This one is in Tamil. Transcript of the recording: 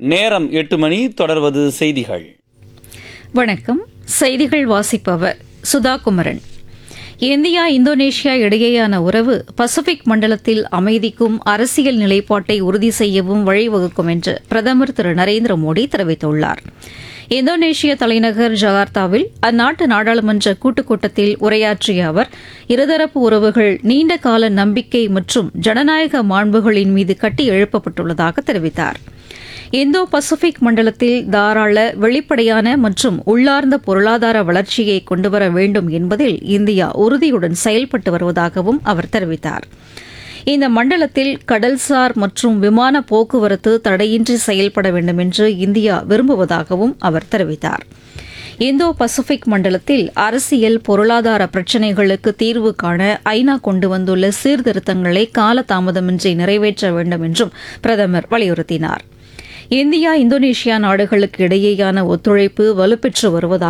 நேரம் எட்டு மணி தொடர்வது செய்திகள் வணக்கம் செய்திகள் வாசிப்பவர் சுதா குமரன் இந்தியா இந்தோனேஷியா இடையேயான உறவு பசிபிக் மண்டலத்தில் அமைதிக்கும் அரசியல் நிலைப்பாட்டை உறுதி செய்யவும் வழிவகுக்கும் என்று பிரதமர் திரு நரேந்திர மோடி தெரிவித்துள்ளார் இந்தோனேஷிய தலைநகர் ஜகார்த்தாவில் அந்நாட்டு நாடாளுமன்ற கூட்டுக் கூட்டத்தில் உரையாற்றிய அவர் இருதரப்பு உறவுகள் நீண்ட கால நம்பிக்கை மற்றும் ஜனநாயக மாண்புகளின் மீது கட்டி எழுப்பப்பட்டுள்ளதாக தெரிவித்தார் இந்தோ பசிபிக் மண்டலத்தில் தாராள வெளிப்படையான மற்றும் உள்ளார்ந்த பொருளாதார வளர்ச்சியை கொண்டுவர வேண்டும் என்பதில் இந்தியா உறுதியுடன் செயல்பட்டு வருவதாகவும் அவர் தெரிவித்தார் இந்த மண்டலத்தில் கடல்சார் மற்றும் விமான போக்குவரத்து தடையின்றி செயல்பட வேண்டும் என்று இந்தியா விரும்புவதாகவும் அவர் தெரிவித்தார் இந்தோ பசிபிக் மண்டலத்தில் அரசியல் பொருளாதார பிரச்சினைகளுக்கு தீர்வு காண ஐநா கொண்டு வந்துள்ள சீர்திருத்தங்களை காலதாமதமின்றி நிறைவேற்ற வேண்டும் என்றும் பிரதமர் வலியுறுத்தினார் இந்தியா இந்தோனேஷியா நாடுகளுக்கு இடையேயான ஒத்துழைப்பு வலுப்பெற்று வருவதாக